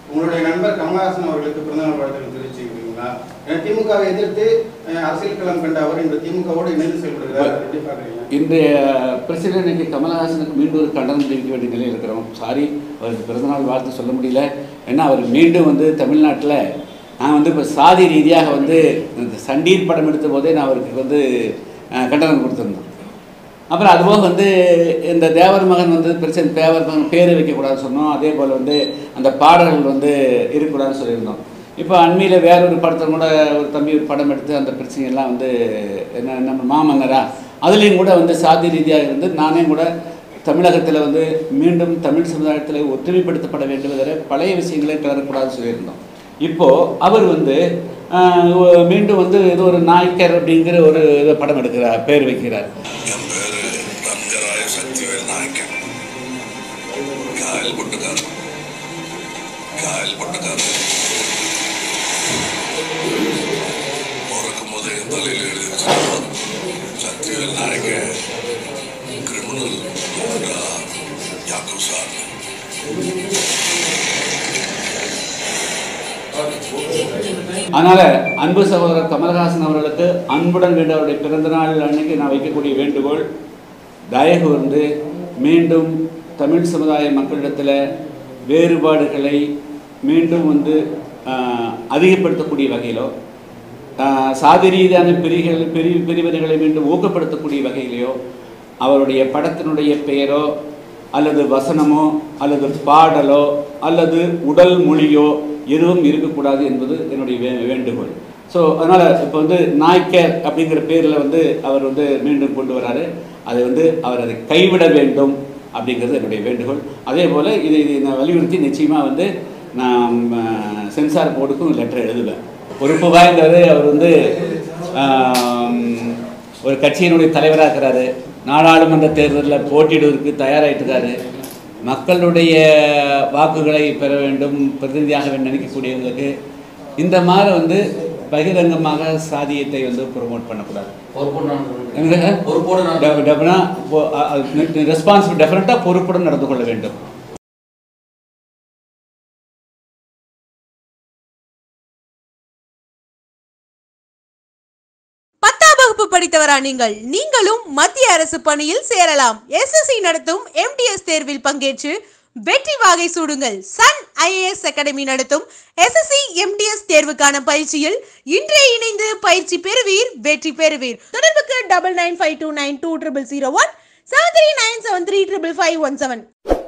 உங்களுடைய நண்பர் கமலஹாசன் அவர்களுக்கு பிறந்தநாள் வாழ்த்துக்கள் தெரிவிச்சிருக்கீங்களா ஏன்னா திமுகவை எதிர்த்து அஹ், அரசியல் களம் கண்ட அவர் இந்த திமுகவோடு இணைந்து செயல்படுகிறார் அதை எப்படி பார்க்குறீங்க இன்றைய பிரச்சனை இன்னைக்கு கமலஹாசனுக்கு மீண்டும் ஒரு கண்டனம் தெரிவிக்க வேண்டிய நிலையில் இருக்கிறோம் சாரி அவருக்கு பிறந்தநாள் வாழ்த்து சொல்ல முடியல ஏன்னா அவர் மீண்டும் வந்து தமிழ்நாட்டில் நான் வந்து இப்போ சாதி ரீதியாக வந்து இந்த சண்டீர் படம் எடுத்த போதே நான் அவருக்கு வந்து அஹ், கண்டனம் கொடுத்துருந்தேன் அப்புறம் அதுபோக வந்து இந்த தேவர் மகன் வந்து பிரச்சனை தேவர் மகன் பேர் வைக்கக்கூடாதுன்னு சொன்னோம் அதே போல் வந்து அந்த பாடல்கள் வந்து இருக்கக்கூடாதுன்னு சொல்லியிருந்தோம் இப்போ அண்மையில் வேற ஒரு படத்தில் கூட ஒரு தம்பி ஒரு படம் எடுத்து அந்த பிரச்சனையெல்லாம் வந்து என்ன நம்ம மாமன்னரா அதுலேயும் கூட வந்து சாதி ரீதியாக இருந்து நானே கூட தமிழகத்தில் வந்து மீண்டும் தமிழ் சமுதாயத்தில் ஒற்றுமைப்படுத்தப்பட வேண்டும் என்ற பழைய விஷயங்களை கிளறக்கூடாதுன்னு சொல்லியிருந்தோம் இப்போது அவர் வந்து ஆஹ், ஒ- மீண்டும் வந்து ஏதோ ஒரு நாய்க்கர் அப்படிங்கிற ஒரு இதை படம் எடுக்கிறார் பேர் வைக்கிறார் என் பேரு ரஞ்சராய சக்திவேல் நாயக்கன் காயல் பொட்டுக்காரன் காயல் பொட்டுக்காரன் பிறக்கும் போது என் தலையில் எழுதி வச்சிருக்கோம் சக்திவேல் நாயக்க கிரிமினல் யாக்குசார் அதனால் அன்பு சகோதரர் கமல்ஹாசன் அவர்களுக்கு அன்புடன் வேண்ட அவருடைய பிறந்தநாள் அன்னைக்கு நான் வைக்கக்கூடிய வேண்டுகோள் தயவு வந்து மீண்டும் தமிழ் சமுதாய மக்களிடத்தில் வேறுபாடுகளை மீண்டும் வந்து ஆஹ், அதிகப்படுத்தக்கூடிய வகையிலோ ஆஹ், சாதி ரீதியான பிரிகள் பிரி பிரிவினைகளை மீண்டும் ஊக்கப்படுத்தக்கூடிய வகையிலையோ அவருடைய படத்தினுடைய பெயரோ அல்லது வசனமோ அல்லது பாடலோ அல்லது உடல் மொழியோ எதுவும் இருக்கக்கூடாது என்பது என்னுடைய வே வேண்டுகோள் ஸோ அதனால் இப்போ வந்து நாய்க்கர் அப்படிங்கிற பேரில் வந்து அவர் வந்து மீண்டும் கொண்டு வராரு அதை வந்து அவர் அதை கைவிட வேண்டும் அப்படிங்கிறது என்னுடைய வேண்டுகோள் அதே போல் இதை இதை நான் வலியுறுத்தி நிச்சயமாக வந்து நான் அஹ், சென்சார் போர்டுக்கும் லெட்டர் எழுதுவேன் பொறுப்பு வாய்ந்தவர் அவர் வந்து ஆம், ஒரு கட்சியினுடைய தலைவராக இருக்கிறாரு நாடாளுமன்ற தேர்தலில் போட்டியிடுவதற்கு தயாராகிட்டு இருக்காரு மக்களுடைய வாக்குகளை பெற வேண்டும் பிரதிநிதியாக வேண்டும் நினைக்கக்கூடியவங்களுக்கு இந்த மாதிரி வந்து பகிரங்கமாக சாதியத்தை வந்து ப்ரொமோட் பண்ணக்கூடாது பொறுப்போடு நான் ரெஸ்பான்சிபிள் டெஃபினட்டாக பொறுப்புடன் நடந்து கொள்ள வேண்டும் பத்தாம் வகுப்பு படித்தவரா நீங்கள் நீங்களும் மத்திய அரசு பணியில் சேரலாம் எஸ்எஸ்சி நடத்தும் எம்டிஎஸ் தேர்வில் பங்கேற்று வெற்றி வாகை சூடுங்கள் சன் ஐஏஎஸ் அகாடமி நடத்தும் எஸ்எஸ்சி எம்டிஎஸ் தேர்வுக்கான பயிற்சியில் இன்றே இணைந்து பயிற்சி பெறுவீர் வெற்றி பெறுவீர் தொடர்புக்கு double nine five two nine two triple zero one seven three nine seven three triple five one seven